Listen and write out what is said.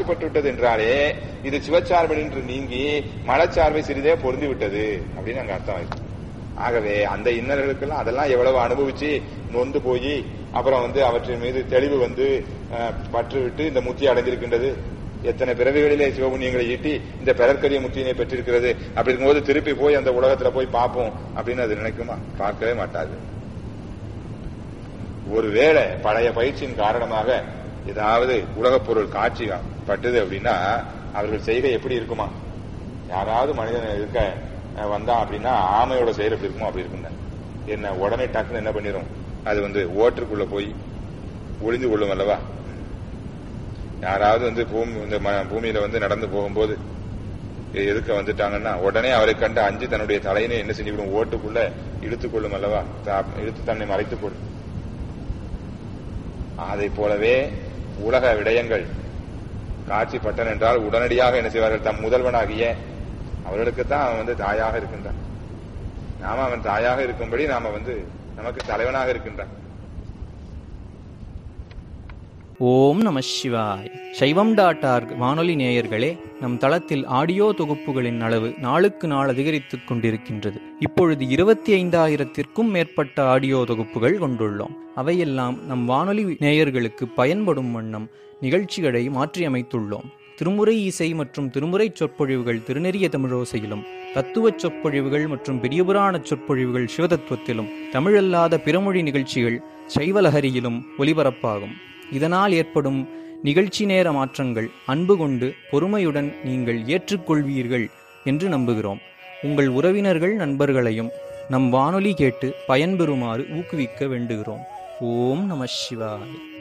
காட்சிப்பட்டு விட்டது என்றாலே இது சிவச்சார்பு என்று நீங்கி மலச்சார்பை சிறிதே பொருந்தி விட்டது அப்படின்னு அங்க அர்த்தம் ஆயிடுச்சு ஆகவே அந்த இன்னல்களுக்கெல்லாம் அதெல்லாம் எவ்வளவு அனுபவிச்சு நொந்து போய் அப்புறம் வந்து அவற்றின் மீது தெளிவு வந்து அஹ், பற்று விட்டு இந்த முத்தி அடைந்திருக்கின்றது எத்தனை பிறவிகளிலே சிவபுண்ணியங்களை ஈட்டி இந்த பிறர்க்கரிய முத்தியினை பெற்றிருக்கிறது அப்படி இருக்கும்போது திருப்பி போய் அந்த உலகத்துல போய் பார்ப்போம் அப்படின்னு அது நினைக்குமா பார்க்கவே மாட்டாது ஒருவேளை பழைய பயிற்சியின் காரணமாக ஏதாவது உலகப் பொருள் காட்சி பட்டது அப்படின்னா அவர்கள் செய்கை எப்படி இருக்குமா யாராவது மனிதன் இருக்க அஹ், வந்தான் அப்படின்னா ஆமையோட செயல் எப்படி இருக்குமோ அப்படி இருக்குங்க என்ன உடனே டக்குன்னு என்ன பண்ணிரும் அது வந்து ஓட்டுக்குள்ள போய் ஒளிந்து கொள்ளும் அல்லவா யாராவது வந்து பூமி இந்த ம- பூமியில வந்து நடந்து போகும்போது எ- எதுக்க வந்துட்டாங்கன்னா உடனே அவரை கண்டு அஞ்சு தன்னுடைய தலையினை என்ன செஞ்சுவிடும் ஓட்டுக்குள்ள இழுத்துக் கொள்ளும் அல்லவா தா- இழுத்து தன்னை மறைத்துக் கொள்ளும் அதை போலவே உலக விடயங்கள் காட்சிப்பட்டன் என்றால் உடனடியாக என்ன செய்வார்கள் தம் முதல்வனாகிய அவர்களுக்குத்தான் அவன் வந்து தாயாக இருக்கின்றான் நாம அவன் தாயாக இருக்கும்படி நாம வந்து நமக்கு தலைவனாக இருக்கின்றான் ஓம் நம சிவாய் சைவம் டாட் ஆர்க் வானொலி நேயர்களே நம் தளத்தில் ஆடியோ தொகுப்புகளின் அளவு நாளுக்கு நாள் அதிகரித்துக் கொண்டிருக்கின்றது இப்பொழுது இருபத்தி ஐந்தாயிரத்திற்கும் மேற்பட்ட ஆடியோ தொகுப்புகள் கொண்டுள்ளோம் அவையெல்லாம் நம் வானொலி நேயர்களுக்கு பயன்படும் வண்ணம் நிகழ்ச்சிகளை மாற்றியமைத்துள்ளோம் திருமுறை இசை மற்றும் திருமுறை சொற்பொழிவுகள் திருநெறிய தமிழோசையிலும் தத்துவச் சொற்பொழிவுகள் மற்றும் பெரியபுராண சொற்பொழிவுகள் சிவதத்துவத்திலும் தமிழல்லாத பிறமொழி நிகழ்ச்சிகள் சைவலஹரியிலும் ஒலிபரப்பாகும் இதனால் ஏற்படும் நிகழ்ச்சி நேர மாற்றங்கள் அன்பு கொண்டு பொறுமையுடன் நீங்கள் ஏற்றுக்கொள்வீர்கள் என்று நம்புகிறோம் உங்கள் உறவினர்கள் நண்பர்களையும் நம் வானொலி கேட்டு பயன்பெறுமாறு ஊக்குவிக்க வேண்டுகிறோம் ஓம் நம சிவாய்